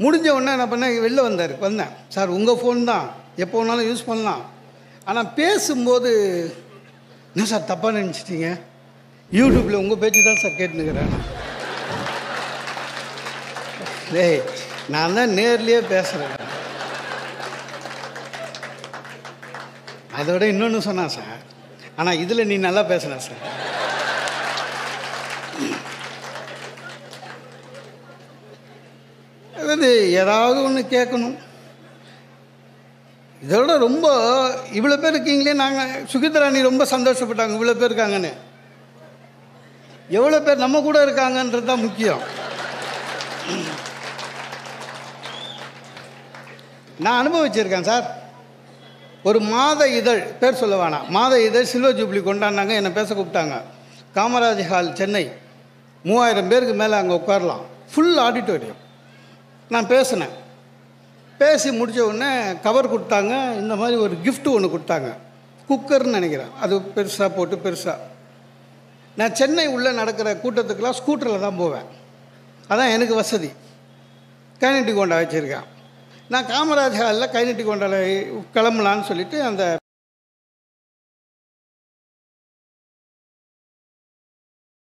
முடிஞ்ச உடனே என்ன பண்ணேன் வெளில வந்தார் வந்தேன் சார் உங்கள் ஃபோன் தான் எப்போ வேணாலும் யூஸ் பண்ணலாம் ஆனால் பேசும்போது என்ன சார் தப்பாக நினச்சிட்டீங்க யூடியூப்பில் உங்கள் பேச்சு தான் சார் கேட்டுனுக்கிறேன் டேய் நான் தான் நேர்லேயே பேசுகிறேன் அதோட இன்னொன்று சொன்னான் சார் ஆனால் இதில் நீ நல்லா பேசுன சார் அதாவது ஏதாவது ஒன்று கேட்கணும் இதோட ரொம்ப இவ்வளோ பேர் இருக்கீங்களே நாங்கள் சுகித்ராணி ரொம்ப சந்தோஷப்பட்டாங்க இவ்வளோ பேர் இருக்காங்கன்னு எவ்வளோ பேர் நம்ம கூட இருக்காங்கன்றது தான் முக்கியம் நான் அனுபவிச்சிருக்கேன் சார் ஒரு மாத இதழ் பேர் சொல்ல வேணாம் மாத இதழ் சில்வர் ஜூப்ளி கொண்டாடினாங்க என்னை பேச கூப்பிட்டாங்க காமராஜ் ஹால் சென்னை மூவாயிரம் பேருக்கு மேலே அங்கே உட்காரலாம் ஃபுல் ஆடிட்டோரியம் நான் பேசினேன் பேசி முடிச்ச உடனே கவர் கொடுத்தாங்க இந்த மாதிரி ஒரு gift ஒன்று கொடுத்தாங்க குக்கர்னு நினைக்கிறேன் அது பெருசாக போட்டு பெருசாக நான் சென்னை உள்ளே நடக்கிற கூட்டத்துக்கெல்லாம் ஸ்கூட்டரில் தான் போவேன் அதான் எனக்கு வசதி கைனட்டி கொண்டா வச்சுருக்கேன் நான் காமராஜ் ஹாலில் கைனட்டி கொண்டால கிளம்பலான்னு சொல்லிட்டு அந்த